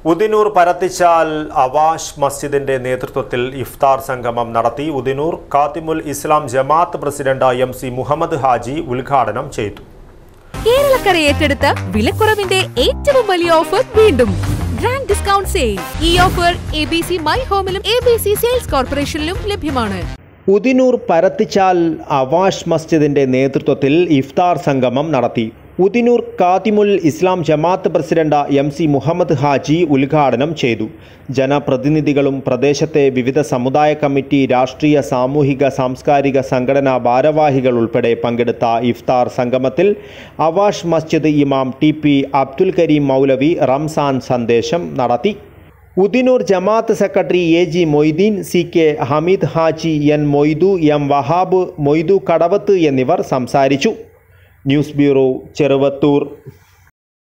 ഉദിനൂർ പരത്തിച്ചാൽ അവാഷ് മസ്ജിദിന്റെ നേതൃത്വത്തിൽ ഇഫ്താർ സംഗമം നടത്തി ഉദിനൂർ കാത്തിമുൽ ഇസ്ലാം ജമാഅത്ത് president M C Muhammad Haji ഉദ്ഘാടനം ചെയ്തു കേരളക്കര ഏറ്റെടുത്ത വിലക്കുറവിന്റെ ഏറ്റവും വലിയ ഓഫർ വീണ്ടും ഗ്രാൻഡ് ഡിസ്കൗണ്ട് സെയിൽ ഈ offer A B C my ഹോമിലും എ ബി സി സെയിൽസ് കോർപ്പറേഷനിലും ലഭ്യമാണ് ഉദിനൂർ പരത്തിച്ചാൽ അവാഷ് മസ്ജിദിന്റെ നേതൃത്വത്തിൽ ഇഫ്താർ സംഗമം നടത്തി ഉദിനൂർ കാത്തിമുൽ ഇസ്ലാം ജമാഅത്ത് president M C Muhammad Haji ഉദ്ഘാടനം ചെയ്തു ജനപ്രതിനിധികളും പ്രദേശത്തെ വിവിധ സമുദായ കമ്മിറ്റി രാഷ്ട്രീയ സാമൂഹിക സാംസ്കാരിക സംഘടനാ ഭാരവാഹികൾ ഉൾപ്പെടെ പങ്കെടുത്ത ഇഫ്താർ സംഗമത്തിൽ അവാഷ് മസ്ജിദ് ഇമാം ടി പി അബ്ദുൽ കരീം മൗലവി റംസാൻ സന്ദേശം നടത്തി ഉദിനൂർ ജമാഅത്ത് secretary A G Moideen C K Hameed Haji N Moidu M Wahab Moidu Kadavath എന്നിവർ സംസാരിച്ചു ന്യൂസ് ബ്യൂറോ ചെറുവത്തൂർ